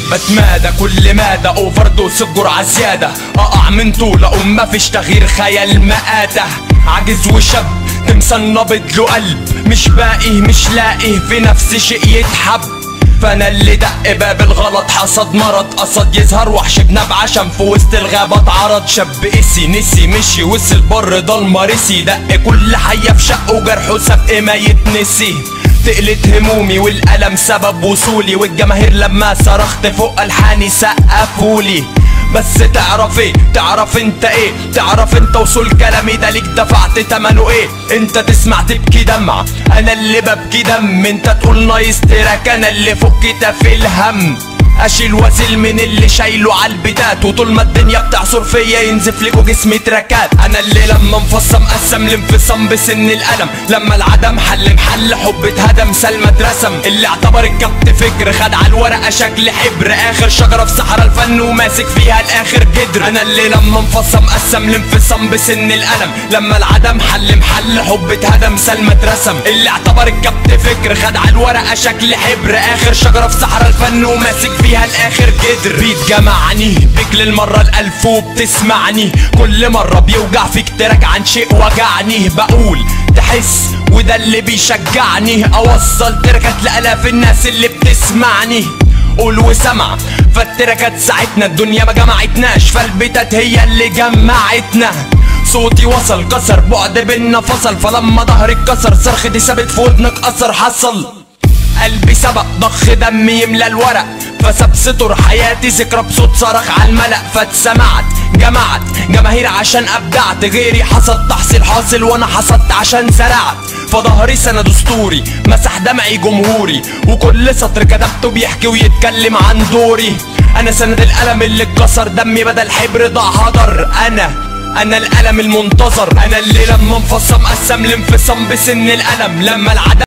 بتمادى كل مادة اوفر دوس الجرعة زيادة اقع من طول اقوم مفيش تغيير خيال مآتة عاجز وشاب تمثال نابض له قلب مش باقي مش لاقي في نفس شيء يتحب فانا اللي دق باب الغلط حصد مرض قصد يظهر وحش بنبع عشان في وسط الغابة اتعرض شاب قسي نسي مشي وصل بر ضلمة رسي دق كل حية في شقه وجرحه سبق ما يتنسي تقلت همومي والألم سبب وصولي والجماهير لما صرخت فوق ألحاني سقفولي بس تعرف ايه تعرف انت ايه تعرف انت وصول كلامي ده ليك دفعت تمنه ايه انت تسمع تبكي دمعة انا اللي ببكي دم انت تقول نايس تراك انا اللي فوق كتافي الهم اشيل واسيل من اللي شايله عالبتات وطول ما الدنيا بتعصر فيا ينزف لكوا جسمي تراكات انا اللي لما انفصم قسم الانفصام بسن الالم لما العدم حل محل حب اتهدم سلمى اترسم اللي اعتبر الكبت فكر خد على الورقه شكل حبر اخر شجره في صحراء الفن وماسك فيها الاخر جدر انا اللي لما انفصم قسم الانفصام بسن الالم لما العدم حل محل حب اتهدم سلمى اترسم اللي اعتبر الكبت فكر خد على الورقه شكل حبر اخر شجره في صحراء الفن وماسك فيها الاخر جدر بيت جمعني بيك للمره الالف وبتسمعني كل مره بيوجع فيك تراك عن شيء وجعني بقول تحس وده اللي بيشجعني اوصل تركات لالاف الناس اللي بتسمعني قول وسمع فالتركات ساعتنا الدنيا ما جمعتناش فالبتات هي اللي جمعتنا صوتي وصل كسر بعد بينا فصل فلما ظهري اتكسر صرختي ثابت في ودنك اثر حصل قلبي سبق ضخ دمي يملى الورق فساب سطر حياتي ذكرى بصوت صرخ على الملأ فاتسمعت جمعت جماهير عشان ابدعت غيري حصد تحصيل حاصل وانا حصدت عشان زرعت فظهري سند اسطوري مسح دمعي جمهوري وكل سطر كتبته بيحكي ويتكلم عن دوري انا سند القلم اللي اتكسر دمي بدل حبر ضاع هدر انا انا الالم المنتظر انا اللي لما انفصم قسم الانفصام بسن الالم لما العدم